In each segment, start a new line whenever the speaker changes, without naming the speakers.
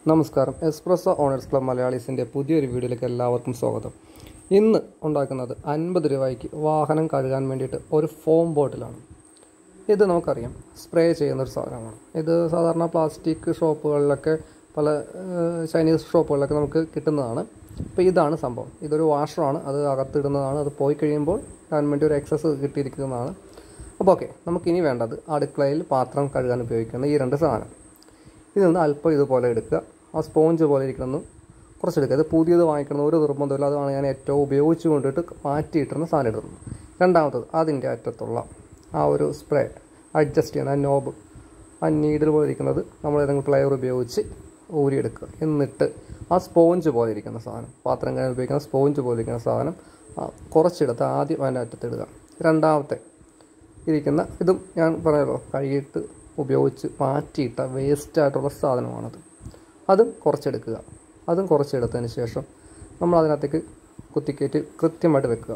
നമസ്കാരം espresso owners club മലയാളീസിൻ്റെ പുതിയൊരു വീഡിയോയിലേക്ക് എല്ലാവർക്കും സ്വാഗതം ഇന്ന് ഉണ്ടാക്കുന്നത് അൻപത് രൂപയ്ക്ക് വാഹനം കഴുകാൻ വേണ്ടിയിട്ട് ഒരു ഫോം ബോട്ടിലാണ് ഇത് നമുക്കറിയാം സ്പ്രേ ചെയ്യുന്ന ഒരു സാധനമാണ് ഇത് സാധാരണ പ്ലാസ്റ്റിക് ഷോപ്പുകളിലൊക്കെ പല ഏഹ്, ചൈനീസ് ഷോപ്പുകളിലൊക്കെ നമുക്ക് കിട്ടുന്നതാണ് അപ്പോൾ ഇതാണ് സംഭവം ഇതൊരു വാഷറാണ് അത് അകത്തിടുന്നതാണ് അത് പോയി കഴിയുമ്പോൾ ഞാൻ വേണ്ടി ഒരു എക്സസ് കിട്ടിയിരിക്കുന്നതാണ് അപ്പോൾ ഓക്കെ നമുക്കിനി വേണ്ടത് അടുക്കളയിൽ പാത്രം കഴുകാൻ ഉപയോഗിക്കുന്ന ഈ രണ്ട് സാധനം ഇതിൽ നിന്ന് അല്പം ഇതുപോലെ എടുക്കുക ആ സ്പോഞ്ച് പോലെ ഇരിക്കണം കുറച്ചെടുക്കുക ഇത് പുതിയത് വാങ്ങിക്കണം ഒരു നിർബന്ധമില്ല അതാണ് ഞാൻ ഏറ്റവും ഉപയോഗിച്ച് കൊണ്ടിട്ട് മാറ്റിയിട്ടിരുന്ന സാധനം ഇടുന്നത് രണ്ടാമത്തത് അതിൻ്റെ അറ്റത്തുള്ള ആ ഒരു സ്പ്രേ അഡ്ജസ്റ്റ് ചെയ്യുന്ന ആ നോബ് ആ നീഡിൽ പോലെ ഇരിക്കുന്നത് നമ്മൾ ഏതെങ്കിലും പ്ലെയർ ഉപയോഗിച്ച് ഊരിയെടുക്കുക എന്നിട്ട് ആ സ്പോഞ്ച് പോലെ ഇരിക്കുന്ന സാധനം പാത്രം കഴുകാൻ ഉപയോഗിക്കുന്ന സ്പോഞ്ച് പോലെ ഇരിക്കുന്ന സാധനം ആ കുറച്ചെടുത്ത് ആദ്യം അതിൻ്റെ അറ്റത്തിടുക രണ്ടാമത്തെ ഇരിക്കുന്ന ഇതും ഞാൻ പറഞ്ഞല്ലോ കഴുകിയിട്ട് ഉപയോഗിച്ച് മാറ്റിയിട്ട വേസ്റ്റ് ആയിട്ടുള്ള സാധനമാണത് അതും കുറച്ചെടുക്കുക അതും കുറച്ചെടുത്തതിന് ശേഷം നമ്മൾ അതിനകത്തേക്ക് കുത്തിക്കയറ്റി കൃത്യമായിട്ട് വെക്കുക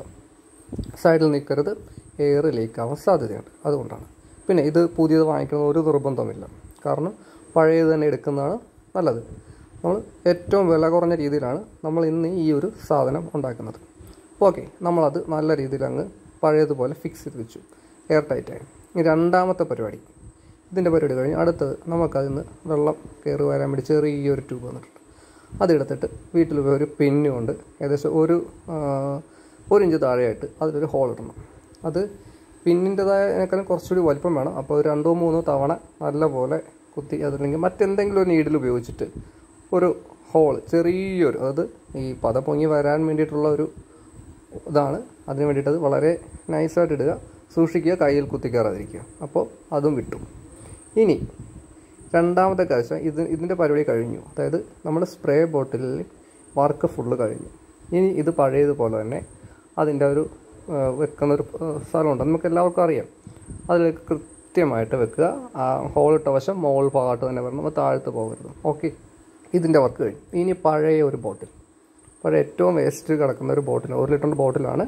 സൈഡിൽ നിൽക്കരുത് എയർ ലീക്കാവാൻ സാധ്യതയുണ്ട് അതുകൊണ്ടാണ് പിന്നെ ഇത് പുതിയത് വാങ്ങിക്കുന്ന ഒരു നിർബന്ധമില്ല കാരണം പഴയത് തന്നെ എടുക്കുന്നതാണ് നല്ലത് നമ്മൾ ഏറ്റവും വില കുറഞ്ഞ രീതിയിലാണ് നമ്മൾ ഇന്ന് ഈ ഒരു സാധനം ഉണ്ടാക്കുന്നത് ഓക്കെ നമ്മളത് നല്ല രീതിയിൽ അങ്ങ് പഴയതുപോലെ ഫിക്സ് ചെയ്ത് വെച്ചു എയർ ടൈറ്റായി ഇനി രണ്ടാമത്തെ പരിപാടി ഇതിൻ്റെ പരിപാടി കഴിഞ്ഞ് അടുത്തത് നമുക്കതിൽ നിന്ന് വെള്ളം കയറി വരാൻ വേണ്ടി ചെറിയൊരു ട്യൂബ് വന്നിട്ടുണ്ട് അതെടുത്തിട്ട് വീട്ടിൽ പോയി ഒരു പിന്നും കൊണ്ട് ഏകദേശം ഒരു ആ, ഒരു ഇഞ്ച് താഴെയായിട്ട് അതിലൊരു ഹോൾ ഇടണം അത് പിന്നിൻ്റെതായതിനേക്കാളും കുറച്ചുകൂടി വലിപ്പം വേണം അപ്പോൾ ഒരു രണ്ടോ മൂന്നോ തവണ നല്ലപോലെ കുത്തി അതല്ലെങ്കിൽ മറ്റെന്തെങ്കിലും ഒരു നീഡിൽ ഉപയോഗിച്ചിട്ട് ഒരു ഹോൾ ചെറിയൊരു അതായത് ഈ പത പൊങ്ങി വരാൻ വേണ്ടിയിട്ടുള്ള ഒരു ഇതാണ് അതിന് വേണ്ടിയിട്ട് അത് വളരെ നൈസായിട്ട് ഇടുക സൂക്ഷിക്കുക കയ്യിൽ കുത്തിക്കയറാതിരിക്കുക അപ്പോൾ അതും വിട്ടു ഇനി രണ്ടാമത്തെ കാഴ്ച ഇത് ഇതിൻ്റെ പരിപാടി കഴിഞ്ഞു അതായത് നമ്മൾ സ്പ്രേ ബോട്ടിലിൽ വർക്ക് ഫുള്ള് കഴിഞ്ഞു ഇനി ഇത് പഴയതുപോലെ തന്നെ അതിൻ്റെ ഒരു ആ, വെക്കുന്ന ഒരു ആ, സ്ഥലമുണ്ട് നമുക്ക് എല്ലാവർക്കും അറിയാം അതിലേക്ക് കൃത്യമായിട്ട് വെക്കുക ആ ഹോളിട്ട വശം മോൾ ഭാഗത്ത് തന്നെ വരണം അപ്പോൾ താഴത്ത് പോകരുത് ഓക്കെ ഇതിൻ്റെ വർക്ക് കഴിഞ്ഞു ഇനി പഴയ ഒരു ബോട്ടിൽ പഴയ ഏറ്റവും വേസ്റ്റ് കിടക്കുന്ന ഒരു ബോട്ടിൽ ഒരു ലിറ്ററിൻ്റെ ബോട്ടിലാണ്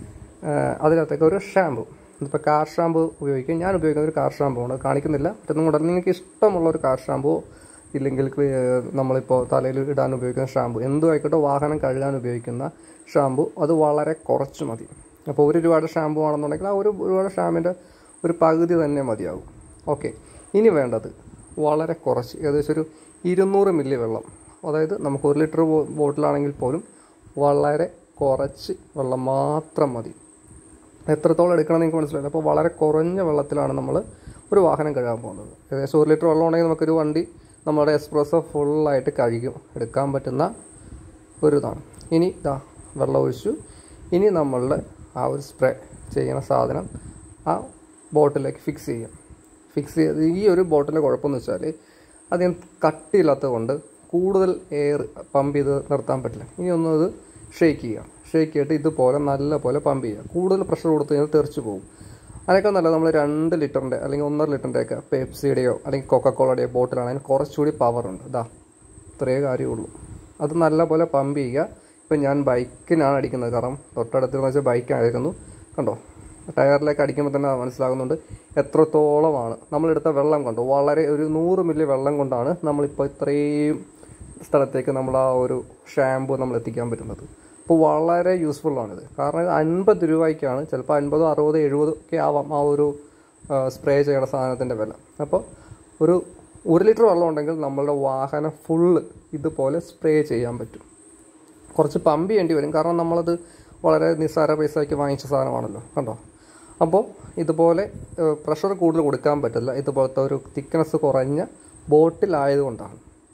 ആ, അതിനകത്തേക്ക് ഒരു ഷാമ്പു ഇപ്പോൾ കാർ ഷാമ്പു ഉപയോഗിക്കും ഞാൻ ഉപയോഗിക്കുന്ന ഒരു കാർ ഷാമ്പു ആണ് കാണിക്കുന്നില്ല മറ്റൊന്നും കൂടെ നിങ്ങൾക്ക് ഇഷ്ടമുള്ള ഒരു കാർ ഷാമ്പു ഇല്ലെങ്കിൽ ക്ലീ- നമ്മളിപ്പോൾ തലയിൽ ഇടാൻ ഉപയോഗിക്കുന്ന ഷാമ്പു എന്തും ആയിക്കോട്ടെ വാഹനം കഴുകാൻ ഉപയോഗിക്കുന്ന ഷാമ്പു അത് വളരെ കുറച്ച് മതി അപ്പോൾ ഒരു രൂപയുടെ ഷാമ്പു ആണെന്നുണ്ടെങ്കിൽ ആ ഒരു രൂപയുടെ ഷാമ്പിൻ്റെ ഒരു പകുതി തന്നെ മതിയാവും ഓക്കെ ഇനി വേണ്ടത് വളരെ കുറച്ച് ഏകദേശം ഒരു ഇരുന്നൂറ് മില്ലി വെള്ളം അതായത് നമുക്ക് ഒരു ലിറ്റർ ബോ- ബോട്ടിലാണെങ്കിൽ പോലും വളരെ കുറച്ച് വെള്ളം മാത്രം മതി എത്രത്തോളം എടുക്കണം നിങ്ങൾക്ക് മനസ്സിലായില്ല അപ്പോൾ വളരെ കുറഞ്ഞ വെള്ളത്തിലാണ് നമ്മൾ ഒരു വാഹനം കഴുകാൻ പോകുന്നത് ഏകദേശം ഒരു ലിറ്റർ വെള്ളം ഉണ്ടെങ്കിൽ നമുക്കൊരു വണ്ടി നമ്മുടെ എക്സ്പ്രസ്സോ ഫുള്ളായിട്ട് കഴുകും എടുക്കാൻ പറ്റുന്ന ഒരു ഇതാണ് ഇനി ഇതാ വെള്ളം ഒഴിച്ചു ഇനി നമ്മളുടെ ആ ഒരു സ്പ്രേ ചെയ്യുന്ന സാധനം ആ ബോട്ടിലേക്ക് ഫിക്സ് ചെയ്യാം ഫിക്സ് ചെയ്ത് ഈ ഒരു ബോട്ടിലെ കുഴപ്പമെന്ന് വെച്ചാൽ അധികം കട്ടിയില്ലാത്തത് കൊണ്ട് കൂടുതൽ എയർ പമ്പ് ചെയ്ത് നിർത്താൻ പറ്റില്ല ഇനി ഒന്ന് ഇത് ഷേക്ക് ചെയ്യുക ഷേക്ക് ചെയ്തിട്ട് ഇതുപോലെ നല്ല പോലെ പമ്പ് ചെയ്യുക കൂടുതൽ പ്രഷർ കൊടുത്തു കഴിഞ്ഞാൽ തെറിച്ച് പോകും അതിനേക്കാൾ നല്ലത് നമ്മൾ രണ്ട് ലിറ്ററിൻ്റെ അല്ലെങ്കിൽ ഒന്നര ലിറ്ററിൻ്റെ ഒക്കെ പെപ്സിയുടെയോ അല്ലെങ്കിൽ കൊക്കക്കോളയുടെയോ ബോട്ടിലാണെങ്കിൽ കുറച്ചുകൂടി പവറുണ്ട് ഇതാ ഇത്രയേ കാര്യമുള്ളൂ അത് നല്ലപോലെ പമ്പ് ചെയ്യുക ഇപ്പം ഞാൻ ബൈക്കിനാണ് അടിക്കുന്നത് കാരണം തൊട്ടടുത്ത് വെച്ചാൽ ബൈക്കായിരുന്നു കണ്ടോ ടയറിലേക്ക് അടിക്കുമ്പോൾ തന്നെ മനസ്സിലാകുന്നുണ്ട് എത്രത്തോളമാണ് നമ്മളെടുത്ത വെള്ളം കണ്ടോ വളരെ ഒരു നൂറ് മില്ലി വെള്ളം കൊണ്ടാണ് നമ്മളിപ്പോൾ ഇത്രയും സ്ഥലത്തേക്ക് നമ്മൾ ആ ഒരു ഷാമ്പു നമ്മൾ എത്തിക്കാൻ പറ്റുന്നത് അപ്പോൾ വളരെ യൂസ്ഫുള്ളാണിത് കാരണം ഇത് അൻപത് രൂപയ്ക്കാണ് ചിലപ്പോൾ അൻപതോ അറുപതോ എഴുപതോ ഒക്കെ ആവാം ആ ഒരു സ്പ്രേ ചെയ്യണ സാധനത്തിൻ്റെ വില അപ്പോൾ ഒരു ഒരു ലിറ്റർ വെള്ളം ഉണ്ടെങ്കിൽ നമ്മളുടെ വാഹനം ഫുള്ള് ഇതുപോലെ സ്പ്രേ ചെയ്യാൻ പറ്റും കുറച്ച് പമ്പ് ചെയ്യേണ്ടി വരും കാരണം നമ്മളത് വളരെ നിസ്സാര പൈസയ്ക്ക് വാങ്ങിച്ച സാധനമാണല്ലോ കണ്ടോ അപ്പോൾ ഇതുപോലെ പ്രഷർ കൂടുതൽ കൊടുക്കാൻ പറ്റില്ല ഇതുപോലത്തെ ഒരു തിക്നെസ് കുറഞ്ഞ ബോട്ടിലായതുകൊണ്ടാണ്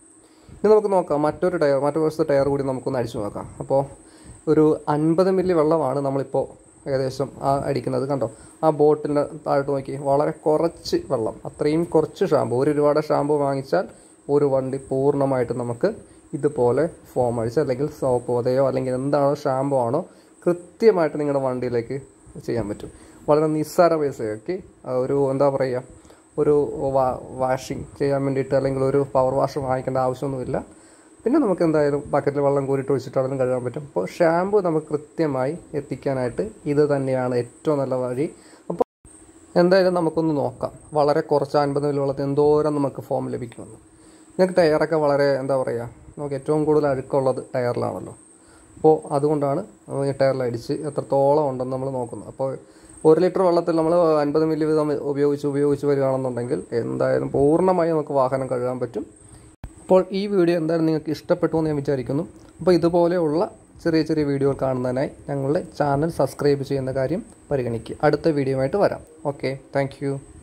ഇനി നമുക്ക് നോക്കാം മറ്റൊരു ടയർ മറ്റൊരു വശത്തെ ടയർ കൂടി നമുക്കൊന്ന് അടിച്ചു നോക്കാം അപ്പോൾ ഒരു അൻപത് മില്ലി വെള്ളമാണ് നമ്മളിപ്പോൾ ഏകദേശം ആ അടിക്കുന്നത് കണ്ടോ ആ ബോട്ടിൻ്റെ താഴോട്ട് നോക്കി വളരെ കുറച്ച് വെള്ളം അത്രയും കുറച്ച് ഷാമ്പു ഒരു രൂപയുടെ ഷാമ്പു വാങ്ങിച്ചാൽ ഒരു വണ്ടി പൂർണ്ണമായിട്ട് നമുക്ക് ഇതുപോലെ ഫോം അടിച്ച് അല്ലെങ്കിൽ സോപ്പ് പോതയോ അല്ലെങ്കിൽ എന്താണോ ഷാമ്പു ആണോ കൃത്യമായിട്ട് നിങ്ങളുടെ വണ്ടിയിലേക്ക് ചെയ്യാൻ പറ്റും വളരെ നിസ്സാര പൈസയൊക്കെ ആ ഒരു എന്താ പറയുക ഒരു വാ വാഷിങ് ചെയ്യാൻ വേണ്ടിയിട്ട് അല്ലെങ്കിൽ ഒരു പവർ വാഷ് വാങ്ങിക്കേണ്ട ആവശ്യമൊന്നുമില്ല പിന്നെ നമുക്ക് എന്തായാലും ബക്കറ്റിൽ വെള്ളം കോരിട്ട് ഒഴിച്ചിട്ടാണെങ്കിലും കഴുകാൻ പറ്റും അപ്പോൾ ഷാമ്പു നമുക്ക് കൃത്യമായി എത്തിക്കാനായിട്ട് ഇത് തന്നെയാണ് ഏറ്റവും നല്ല വഴി അപ്പോൾ എന്തായാലും നമുക്കൊന്ന് നോക്കാം വളരെ കുറച്ച് അൻപത് മില്ലി വെള്ളത്തിൽ എന്തോരം നമുക്ക് ഫോം ലഭിക്കുമെന്ന് നിങ്ങൾക്ക് ടയറൊക്കെ വളരെ എന്താ പറയുക നമുക്ക് ഏറ്റവും കൂടുതൽ അഴുക്കുള്ളത് ടയറിലാണല്ലോ അപ്പോൾ അതുകൊണ്ടാണ് ഈ ടയറിൽ അടിച്ച് എത്രത്തോളം ഉണ്ടെന്ന് നമ്മൾ നോക്കുന്നത് അപ്പോൾ ഒരു ലിറ്റർ വെള്ളത്തിൽ നമ്മൾ അൻപത് മില്ലി വീതം ഉപയോഗിച്ച് ഉപയോഗിച്ച് വരികയാണെന്നുണ്ടെങ്കിൽ എന്തായാലും പൂർണ്ണമായി നമുക്ക് വാഹനം കഴുകാൻ പറ്റും അപ്പോൾ ഈ വീഡിയോ എന്തായാലും നിങ്ങൾക്ക് ഇഷ്ടപ്പെട്ടു എന്ന് ഞാൻ വിചാരിക്കുന്നു അപ്പോൾ ഇതുപോലെയുള്ള ചെറിയ ചെറിയ വീഡിയോകൾ കാണുന്നതിനായി ഞങ്ങളുടെ ചാനൽ സബ്സ്ക്രൈബ് ചെയ്യുന്ന കാര്യം പരിഗണിക്കുക അടുത്ത വീഡിയോയുമായിട്ട് വരാം ഓക്കെ താങ്ക്